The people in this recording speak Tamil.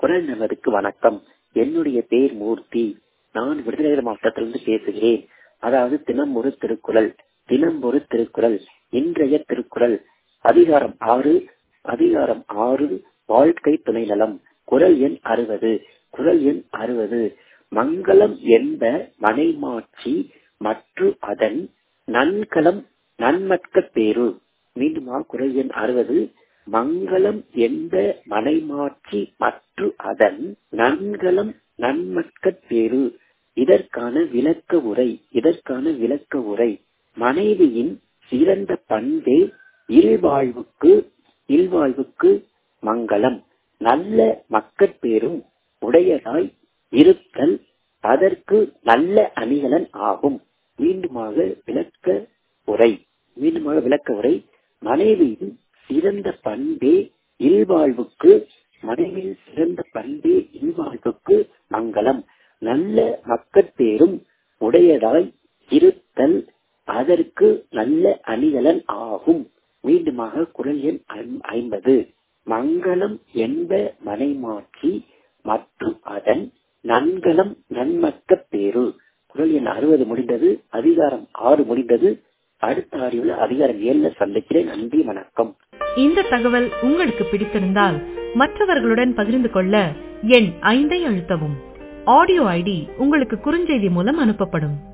குரல் நமதுக்கு வணக்கம் என்னுடைய பேர் மூர்த்தி நான் விருதுநகர் மாவட்டத்திலிருந்து பேசுகிறேன் அதாவது தினம் ஒரு திருக்குறள் தினம் ஒரு திருக்குறள் இன்றைய திருக்குறள் அதிகாரம் ஆறு அதிகாரம் ஆறு வாழ்க்கை துணை நலம் குரல் எண் அறுபது குரல் எண் அறுபது மங்களம் என்ப மனைமாட்சி மற்று அதன் நன்கலம் நன்மட்க பேரு மீண்டுமா குரல் எண் அறுபது மங்களம் என்ப மனைமாட்சி மற்று அதன் நன்கலம் நன்மட்க பேரு இதற்கான விளக்க உரை இதற்கான விளக்க உரை மனைவியின் சிறந்த பண்பே இல்வாழ்வுக்கு இல்வாழ்வுக்கு மங்களம் நல்ல மக்கட்பேரும் உடையதாய் இருத்தல் அதற்கு நல்ல அணிகலன் ஆகும் மீண்டுமாக விளக்க உரை மீண்டுமாக விளக்க உரை மனைவியின் சிறந்த பண்பே இல்வாழ்வுக்கு மனைவியின் சிறந்த பண்பே இல்வாழ்வுக்கு மங்களம் நல்ல மக்கட்பேரும் உடையதாய் இருத்தல் அதற்கு நல்ல அணிகலன் ஆகும் மீண்டுமாக குரல் எண் ஐம்பது மங்களம் என்ப மனைமாட்சி மற்றும் அதன் நன்கலம் நன்மக்க பேரு குரல் எண் அறுபது முடிந்தது அதிகாரம் ஆறு முடிந்தது அடுத்த ஆடியோல அதிகாரம் ஏழுல சந்திக்கிறேன் நன்றி வணக்கம் இந்த தகவல் உங்களுக்கு பிடித்திருந்தால் மற்றவர்களுடன் பகிர்ந்து கொள்ள எண் ஐந்தை அழுத்தவும் ஆடியோ ஐடி உங்களுக்கு குறுஞ்செய்தி மூலம் அனுப்பப்படும்